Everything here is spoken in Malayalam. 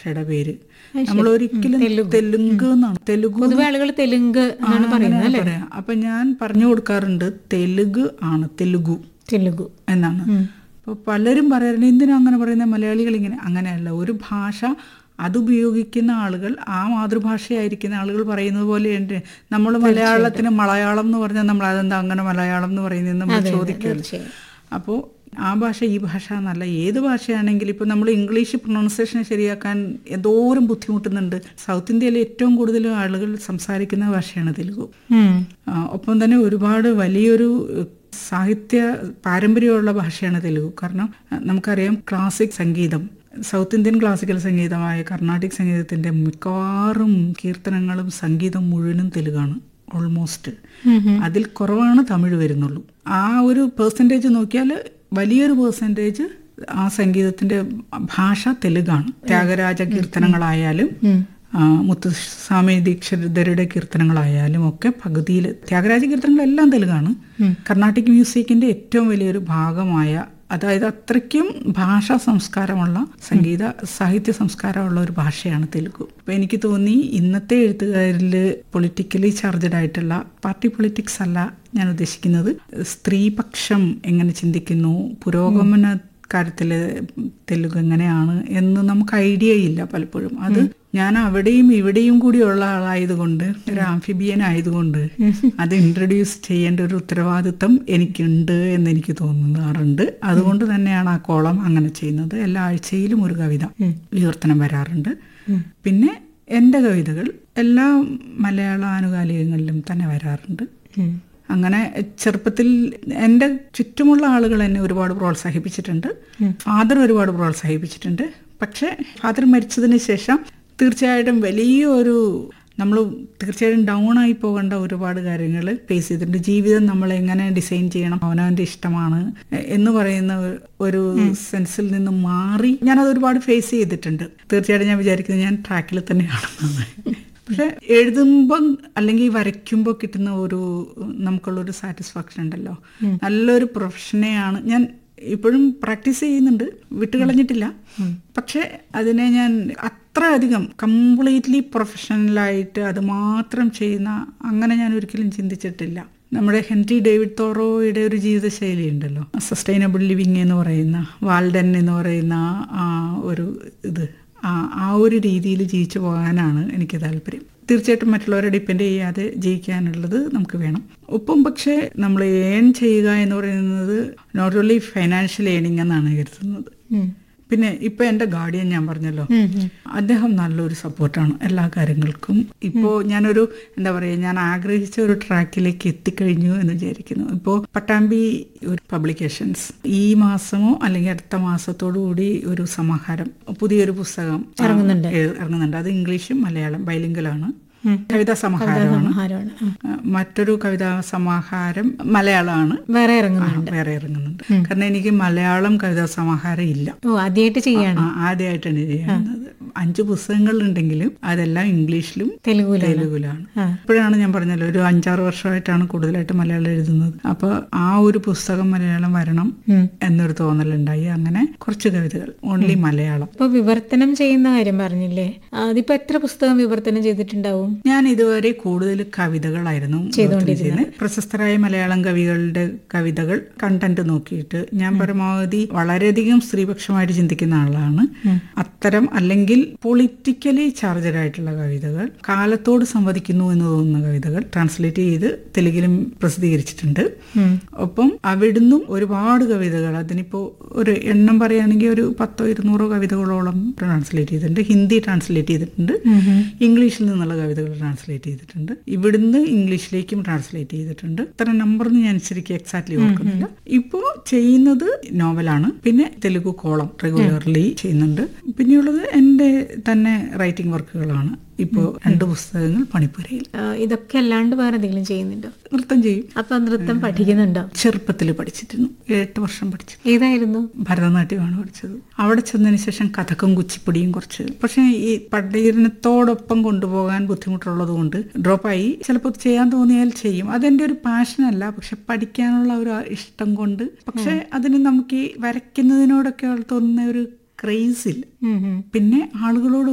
ഭാഷയുടെ പേര് നമ്മൾ ഒരിക്കലും തെലുങ്ക് എന്നാണ് തെലുഗു പൊതുവെ ആളുകൾ തെലുങ്ക് എന്നാണ് പറയുന്നത് അല്ലേ പറയാം അപ്പൊ ഞാൻ പറഞ്ഞു കൊടുക്കാറുണ്ട് തെലുഗ് ആണ് തെലുഗു തെലുഗു എന്നാണ് അപ്പോൾ പലരും പറയാറുണ്ട് എന്തിനാ അങ്ങനെ പറയുന്നത് മലയാളികൾ ഇങ്ങനെ അങ്ങനെയല്ല ഒരു ഭാഷ അതുപയോഗിക്കുന്ന ആളുകൾ ആ മാതൃഭാഷയായിരിക്കുന്ന ആളുകൾ പറയുന്നത് പോലെ ഉണ്ട് നമ്മൾ മലയാളത്തിന് മലയാളം എന്ന് പറഞ്ഞാൽ നമ്മൾ അതെന്താ അങ്ങനെ മലയാളം എന്ന് പറയുന്നത് നമ്മൾ ചോദിക്കുമല്ലോ തീർച്ചയായും. അപ്പോൾ ആ ഭാഷ ഈ ഭാഷ എന്നല്ല ഏത് ഭാഷയാണെങ്കിലും ഇപ്പം നമ്മൾ ഇംഗ്ലീഷ് പ്രൊണൗൺസിയേഷൻ ശരിയാക്കാൻ എന്തോരം ബുദ്ധിമുട്ടുന്നുണ്ട് സൗത്ത് ഇന്ത്യയിലെ ഏറ്റവും കൂടുതൽ ആളുകൾ സംസാരിക്കുന്ന ഭാഷയാണ് തെലുഗു ഉം. ആ, ഒപ്പം തന്നെ ഒരുപാട് വലിയൊരു ഏഹ്, സാഹിത്യ പാരമ്പര്യമുള്ള ഭാഷയാണ് തെലുഗു കാരണം അഹ്, നമുക്കറിയാം ക്ലാസിക് സംഗീതം സൗത്ത് ഇന്ത്യൻ ക്ലാസിക്കൽ സംഗീതമായ കർണാട്ടിക് സംഗീതത്തിന്റെ മിക്കവാറും കീർത്തനങ്ങളും സംഗീതം മുഴുവനും തെലുഗാണ് ഓൾമോസ്റ്റ് അതിൽ കുറവാണ് തമിഴ് വരുന്നുള്ളൂ ആ ഒരു പെർസെൻറ്റേജ് നോക്കിയാൽ വലിയൊരു പെർസെൻറ്റേജ് ആ സംഗീതത്തിന്റെ ഭാഷ തെലുഗാണ് ത്യാഗരാജ കീർത്തനങ്ങളായാലും ആ, മുത്തുസ്വാമി ദീക്ഷിതരുടെ കീർത്തനങ്ങളായാലും ഒക്കെ പകുതിയിൽ ത്യാഗരാജ കീർത്തനങ്ങളെല്ലാം തെലുങ്കാണ് കർണാട്ടിക് മ്യൂസിക്കിന്റെ ഏറ്റവും വലിയൊരു ഭാഗമായ അതായത് അത്രയ്ക്കും ഭാഷാ സംസ്കാരമുള്ള സംഗീത സാഹിത്യ സംസ്കാരമുള്ള ഒരു ഭാഷയാണ് തെലുഗു അപ്പൊ എനിക്ക് തോന്നി ഇന്നത്തെ എഴുത്തുകാരിൽ പൊളിറ്റിക്കലി ചാർജഡ് ആയിട്ടുള്ള പാർട്ടി പൊളിറ്റിക്സ് അല്ല ഞാൻ ഉദ്ദേശിക്കുന്നത് സ്ത്രീപക്ഷം എങ്ങനെ ചിന്തിക്കുന്നു പുരോഗമന കാര്യത്തില് തെലുങ്ക് എങ്ങനെയാണ് എന്ന് നമുക്ക് ഐഡിയ ഇല്ല പലപ്പോഴും അത് ഞാൻ അവിടെയും ഇവിടെയും കൂടിയുള്ള ആളായതുകൊണ്ട് ഒരു ആംഫിബിയൻ ആയതുകൊണ്ട് അത് ഇൻട്രൊഡ്യൂസ് ചെയ്യേണ്ട ഒരു ഉത്തരവാദിത്തം എനിക്കുണ്ട് എന്ന് എനിക്ക് തോന്നാറുണ്ട് അതുകൊണ്ട് തന്നെയാണ് ആ കോളം അങ്ങനെ ചെയ്യുന്നത് എല്ലാ ആഴ്ചയിലും ഒരു കവിത വിവർത്തനം വരാറുണ്ട് പിന്നെ എൻ്റെ കവിതകൾ എല്ലാ മലയാള ആനുകാലികങ്ങളിലും തന്നെ വരാറുണ്ട് ഉം. അങ്ങനെ ചെറുപ്പത്തിൽ എൻ്റെ ചുറ്റുമുള്ള ആളുകൾ എന്നെ ഒരുപാട് പ്രോത്സാഹിപ്പിച്ചിട്ടുണ്ട് ഫാദർ ഒരുപാട് പ്രോത്സാഹിപ്പിച്ചിട്ടുണ്ട് പക്ഷേ ഫാദർ മരിച്ചതിന് ശേഷം തീർച്ചയായിട്ടും വലിയൊരു നമ്മൾ തീർച്ചയായിട്ടും ഡൗൺ ആയി പോകേണ്ട ഒരുപാട് കാര്യങ്ങൾ ഫേസ് ചെയ്തിട്ടുണ്ട് ജീവിതം നമ്മൾ എങ്ങനെ ഡിസൈൻ ചെയ്യണം അവനവൻ്റെ ഇഷ്ടമാണ് എ- എന്ന് പറയുന്ന ഒരു- ഒരു സെൻസിൽ നിന്ന് മാറി ഞാനത് ഒരുപാട് ഫേസ് ചെയ്തിട്ടുണ്ട് തീർച്ചയായിട്ടും ഞാൻ വിചാരിക്കുന്നത് ഞാൻ ട്രാക്കിൽ തന്നെയാണെന്നാണ് പക്ഷെ എഴുതുമ്പം അല്ലെങ്കിൽ വരയ്ക്കുമ്പോൾ കിട്ടുന്ന ഒരു നമുക്കുള്ളൊരു സാറ്റിസ്ഫാക്ഷൻ ഉണ്ടല്ലോ നല്ലൊരു പ്രൊഫഷനെയാണ് ഞാൻ ഇപ്പോഴും പ്രാക്ടീസ് ചെയ്യുന്നുണ്ട് വിട്ടുകളഞ്ഞിട്ടില്ല പക്ഷെ അതിനെ ഞാൻ അത്ര അധികം കംപ്ലീറ്റ്ലി പ്രൊഫഷണലായിട്ട് അത് മാത്രം ചെയ്യുന്ന അങ്ങനെ ഞാൻ ഒരിക്കലും ചിന്തിച്ചിട്ടില്ല നമ്മുടെ ഹെൻറി ഡേവിഡ് തോറോയുടെ ഒരു ജീവിതശൈലി ഉണ്ടല്ലോ സസ്റ്റൈനബിൾ ലിവിങ് എന്ന് പറയുന്ന വാൽഡൻ എന്ന് പറയുന്ന ആ ഒരു ഇത് ആ ആ ഒരു രീതിയിൽ ജീവിച്ചു പോകാനാണ് എനിക്ക് താല്പര്യം തീർച്ചയായിട്ടും മറ്റുള്ളവരെ ഡിപ്പെൻഡ് ചെയ്യാതെ ജീവിക്കാനുള്ളത് നമുക്ക് വേണം ഒപ്പം പക്ഷേ നമ്മൾ ഏൺ ചെയ്യുക എന്ന് പറയുന്നത് നോട്ട് ഓൺലി ഫൈനാൻഷ്യൽ ഏണിംഗ് എന്നാണ് കരുതുന്നത് ഉം. പിന്നെ ഇപ്പൊ എന്റെ ഗാർഡിയൻ ഞാൻ പറഞ്ഞല്ലോ ഉം, ഉം. അദ്ദേഹം നല്ലൊരു സപ്പോർട്ടാണ് എല്ലാ കാര്യങ്ങൾക്കും ഇപ്പോൾ ഞാനൊരു എന്താ പറയുക ഞാൻ ആഗ്രഹിച്ച ഒരു ട്രാക്കിലേക്ക് എത്തിക്കഴിഞ്ഞു എന്ന് വിചാരിക്കുന്നു ഇപ്പോൾ പട്ടാമ്പി ഒരു പബ്ലിക്കേഷൻസ് ഈ മാസമോ അല്ലെങ്കിൽ അടുത്ത മാസത്തോടു കൂടി ഒരു സമാഹാരം പുതിയൊരു പുസ്തകം ആ, ഇറങ്ങുന്നുണ്ട്. എഴു- ഇറങ്ങുന്നുണ്ട് അത് ഇംഗ്ലീഷും മലയാളം ബൈലിംഗലാണ് ഉം. കവിതാ സമാഹാരമാണ് സമാഹാരമാണ് ഉം. ആ, മറ്റൊരു കവിതാ സമാഹാരം മലയാളമാണ് വേറെ ആ, ഇറങ്ങുന്നുണ്ട് വേറെ ഇറങ്ങുന്നുണ്ട് കാരണം എനിക്ക് മലയാളം കവിതാ സമാഹാരം ഇല്ല ഓ ആദ്യമായിട്ട് ചെയ്യാണ് ആ, ആദ്യമായിട്ടാണ് ചെയ്യുന്നത് അഞ്ച് പുസ്തകങ്ങളുണ്ടെങ്കിലും അതെല്ലാം ഇംഗ്ലീഷിലും തെലുഗുലാണ് തെലുഗുലാണ് ആ. ഇപ്പോഴാണ് ഞാൻ പറഞ്ഞല്ലോ ഒരു അഞ്ചാറ് വർഷമായിട്ടാണ് കൂടുതലായിട്ട് മലയാളം എഴുതുന്നത് അപ്പൊ ആ ഒരു പുസ്തകം മലയാളം വരണം ഉം. എന്നൊരു തോന്നലുണ്ടായി അങ്ങനെ കുറച്ച് കവിതകൾ ഓൺലി മലയാളം ഇപ്പൊ വിവർത്തനം ചെയ്യുന്ന കാര്യം പറഞ്ഞില്ലേ അതിപ്പോ എത്ര പുസ്തകം വിവർത്തനം ചെയ്തിട്ടുണ്ടാവും ഞാൻ ഇതുവരെ കൂടുതൽ കവിതകളായിരുന്നു വിവർത്തനം ചെയ്യുന്നത് പ്രശസ്തരായ മലയാളം കവികളുടെ കവിതകൾ കണ്ടന്റ് നോക്കിയിട്ട് ഞാൻ പരമാവധി വളരെയധികം സ്ത്രീപക്ഷമായിട്ട് ചിന്തിക്കുന്ന ആളാണ് അത്തരം അല്ലെങ്കിൽ പൊളിറ്റിക്കലി ചാർജഡ് ആയിട്ടുള്ള കവിതകൾ കാലത്തോട് സംവദിക്കുന്നു എന്ന് തോന്നുന്ന കവിതകൾ ട്രാൻസ്ലേറ്റ് ചെയ്ത് തെലുങ്കിലും പ്രസിദ്ധീകരിച്ചിട്ടുണ്ട് ഉം. ഒപ്പം അവിടുന്നും ഒരുപാട് കവിതകൾ അതിനിപ്പോ ഒരു എണ്ണം പറയുകയാണെങ്കിൽ ഒരു പത്തോ ഇരുന്നൂറോ കവിതകളോളം ട്രാൻസ്ലേറ്റ് ചെയ്തിട്ടുണ്ട് ഹിന്ദി ട്രാൻസ്ലേറ്റ് ചെയ്തിട്ടുണ്ട് ഇംഗ്ലീഷിൽ നിന്നുള്ള കവിതകൾ ട്രാൻസ്ലേറ്റ് ചെയ്തിട്ടുണ്ട് ഇവിടുന്ന് ഇംഗ്ലീഷിലേക്കും ട്രാൻസ്ലേറ്റ് ചെയ്തിട്ടുണ്ട് ഇത്ര നമ്പർ ഞാൻ ശരിക്കും എക്സാക്ട്ലി ഓർക്കുന്നില്ല ഇപ്പോ ചെയ്യുന്നത് നോവലാണ് പിന്നെ തെലുഗു കോളം റെഗുലർലി ചെയ്യുന്നുണ്ട് പിന്നെയുള്ളത് എൻ്റെ തന്നെ റൈറ്റിംഗ് വർക്കുകളാണ് ഇപ്പോൾ രണ്ട് പുസ്തകങ്ങൾ പണിപ്പുരയിൽ ആ, ഇതൊക്കെ അല്ലാണ്ട് വേറെ എന്തെങ്കിലും ചെയ്യുന്നുണ്ടോ നൃത്തം ചെയ്യും അപ്പൊ നൃത്തം പഠിക്കുന്നുണ്ടോ ചെറുപ്പത്തിൽ പഠിച്ചിരുന്നു എട്ട് വർഷം പഠിച്ചു ഏതായിരുന്നു ഭരതനാട്യമാണ് പഠിച്ചത് അവിടെ ചെന്നതിന് ശേഷം കഥക്കും കുച്ചിപ്പുടിയും കുറച്ച് പക്ഷേ ഈ പഠനത്തോടൊപ്പം കൊണ്ടുപോകാൻ ബുദ്ധിമുട്ടുള്ളത് കൊണ്ട് ഡ്രോപ്പായി ചിലപ്പോൾ ചെയ്യാൻ തോന്നിയാൽ ചെയ്യും അതെന്റെ ഒരു പാഷനല്ല പക്ഷെ പഠിക്കാനുള്ള ഒരു ഇഷ്ടം കൊണ്ട് പക്ഷെ അതിന് നമുക്ക് ഈ വരയ്ക്കുന്നതിനോടൊക്കെ തോന്നുന്ന ഒരു ക്രേസ് ഇല്ല ഉം, ഉം. പിന്നെ ആളുകളോട്